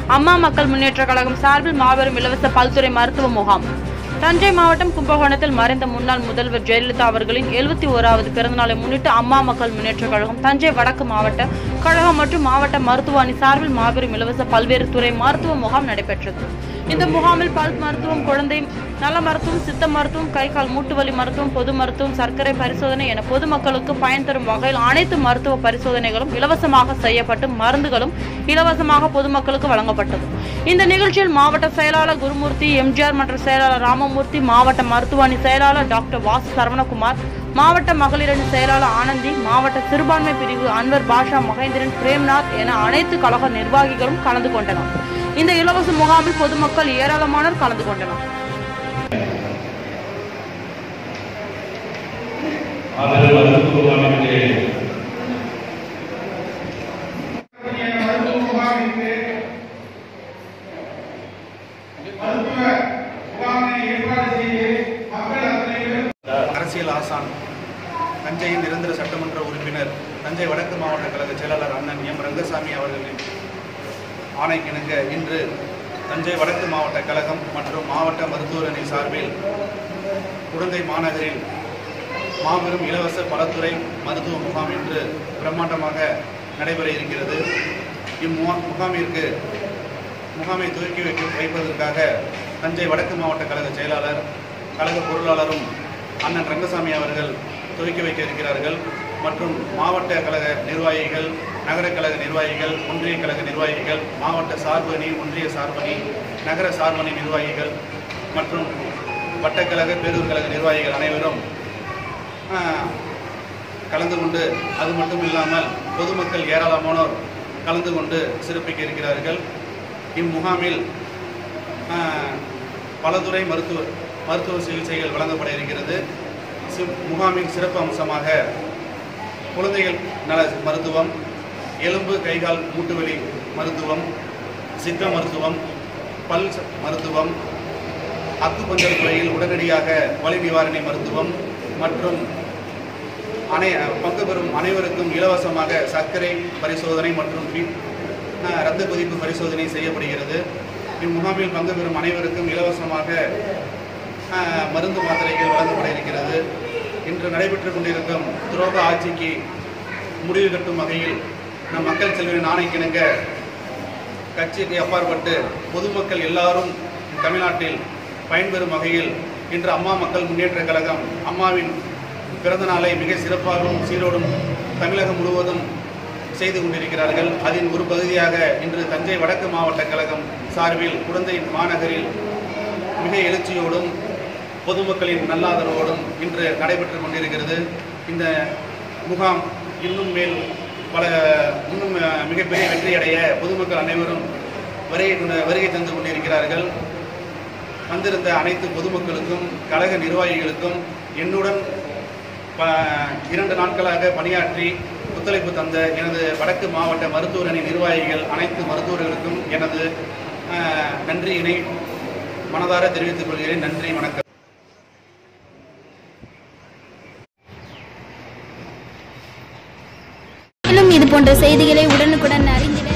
அம்மா மக்கள் முன்னேற்ற கழகம் சார்பில் மாபெரும் இலவச பல்துறை மருத்துவ முகாம் தஞ்சை மாவட்டம் கும்பகோணத்தில் மறைந்த முன்னாள் முதல்வர் ஜெயலலிதா அவர்களின் எழுபத்தி ஓராவது பிறந்தநாளை முன்னிட்டு அம்மா மக்கள் முன்னேற்ற கழகம் தஞ்சை வடக்கு மாவட்ட கழகம் மற்றும் மாவட்ட மருத்துவ அணி சார்பில் மாபெரும் இலவச பல்வேறு துறை மருத்துவ முகாம் நடைபெற்றது இந்த முகாமில் பல் மருத்துவம் குழந்தை நல மருத்துவம் சித்த மருத்துவம் கை கால் மூட்டு வலி மருத்துவம் பொது மருத்துவம் சர்க்கரை பரிசோதனை என பொதுமக்களுக்கு பயன் தரும் வகையில் அனைத்து மருத்துவ பரிசோதனைகளும் இலவசமாக செய்யப்பட்டு மருந்துகளும் இலவசமாக பொதுமக்களுக்கு வழங்கப்பட்டது இந்த நிகழ்ச்சியில் மாவட்ட செயலாளர் குருமூர்த்தி எம்ஜிஆர் மற்றும் செயலாளர் ராமமூர்த்தி மாவட்ட மருத்துவ அணி செயலாளர் டாக்டர் வாசு சரவணகுமார் மாவட்ட மகளிர் அணி செயலாளர் ஆனந்தி மாவட்ட சிறுபான்மை பிரிவு அன்வர் பாஷா மகேந்திரன் பிரேம்நாத் என அனைத்து கழக நிர்வாகிகளும் கலந்து கொண்டனர் இந்த இலவச முகாமில் பொதுமக்கள் ஏராளமானோர் கலந்து கொண்டனர் மாபெரும் மருத்துவ முகாமிற்கு மருத்துவ முகாமிற்கு மருத்துவ முகாமை ஏற்பாடு செய்து மக்கள் அத்தனை பேரும் அரசியல் ஆசான் தஞ்சையின் நிரந்தர சட்டமன்ற உறுப்பினர் தஞ்சை வடக்கு மாவட்ட கழக செயலாளர் அண்ணன் எம் ரங்கசாமி அவர்களின் ஆணைக்கிணங்க இன்று தஞ்சை வடக்கு மாவட்ட கழகம் மற்றும் மாவட்ட மருத்துவர் அணி சார்பில் குடந்தை மாநகரில் மாபெரும் இலவச பலத்துறை மருத்துவ முகாம் இன்று பிரம்மாண்டமாக நடைபெற இருக்கிறது இம்முகா முகாமிற்கு முகாமை துவக்கி வைக்க வைப்பதற்காக தஞ்சை வடக்கு மாவட்ட கழக செயலாளர் கழக பொருளாளரும் அண்ணன் ரங்கசாமி அவர்கள் துவக்கி வைக்க இருக்கிறார்கள் மற்றும் மாவட்ட கழக நிர்வாகிகள் நகர கழக நிர்வாகிகள் ஒன்றிய கழக நிர்வாகிகள் மாவட்ட சார்பணி ஒன்றிய சார்பணி நகர சார்பணி நிர்வாகிகள் மற்றும் வட்டக்கழக பேரூர் கழக நிர்வாகிகள் அனைவரும் ஆஹ், கலந்து கொண்டு அது மட்டும் இல்லாமல் பொதுமக்கள் ஏராளமானோர் கலந்து கொண்டு சிறப்பிக்க இருக்கிறார்கள் இம்முகாமில் ஆஹ், பலதுறை மருத்துவ மருத்துவ சிகிச்சைகள் வழங்கப்பட இருக்கிறது சி- முகாமின் சிறப்பு அம்சமாக குழந்தைகள் நல மருத்துவம் எலும்பு கைகால் மூட்டுவலி மருத்துவம் சித்த மருத்துவம் பல் ச- மருத்துவம் அக்குபஞ்சர் துறையில் உடனடியாக வலி நிவாரணை மருத்துவம் மற்றும் அனை பங்கு பெறும் அனைவருக்கும் இலவசமாக சர்க்கரை பரிசோதனை மற்றும் பி- அஹ், இரத்த கொதிப்பு பரிசோதனை செய்யப்படுகிறது இம்முகாமில் பங்கு பெறும் அனைவருக்கும் இலவசமாக அஹ், மருந்து மாத்திரைகள் வழங்கப்பட இருக்கிறது இன்று நடைபெற்றுக் கொண்டிருக்கும் துரோக ஆட்சிக்கு முடிவு கட்டும் வகையில் நம் மக்கள் செல்வரின் ஆணைக்கிணங்க கட்சிக்கு அப்பாற்பட்டு பொதுமக்கள் எல்லாரும் தமிழ்நாட்டில் பயன்பெறும் வகையில் இன்று அம்மா மக்கள் முன்னேற்ற கழகம் அம்மாவின் பிறந்த நாளை மிக சிறப்பாகவும் சீரோடும் தமிழகம் முழுவதும் செய்து கொண்டிருக்கிறார்கள் அதன் ஒரு பகுதியாக இன்று தஞ்சை வடக்கு மாவட்ட கழகம் சார்பில் குழந்தை மாநகரில் மிக எழுச்சியோடும் பொதுமக்களின் நல்லாதரவோடும் இன்று நடைபெற்றுக் கொண்டிருக்கிறது இந்த முகாம் இன்னும் மேல் பல இன்னும் அஹ், மிகப்பெரிய வெற்றியடைய பொதுமக்கள் அனைவரும் வருகை கொண்டு- வருகை தந்து கொண்டிருக்கிறார்கள் வந்திருந்த அனைத்து பொதுமக்களுக்கும் கழக நிர்வாகிகளுக்கும் என்னுடன் ப இரண்டு நாட்களாக பணியாற்றி ஒத்துழைப்பு தந்த எனது வடக்கு மாவட்ட மருத்துவர் அணி நிர்வாகிகள் அனைத்து மருத்துவர்களுக்கும் எனது அஹ், நன்றியினை மனதார தெரிவித்துக் கொள்கிறேன் நன்றி வணக்கம் மேலும் இது போன்ற செய்திகளை உடனுக்குடன் அறிந்திட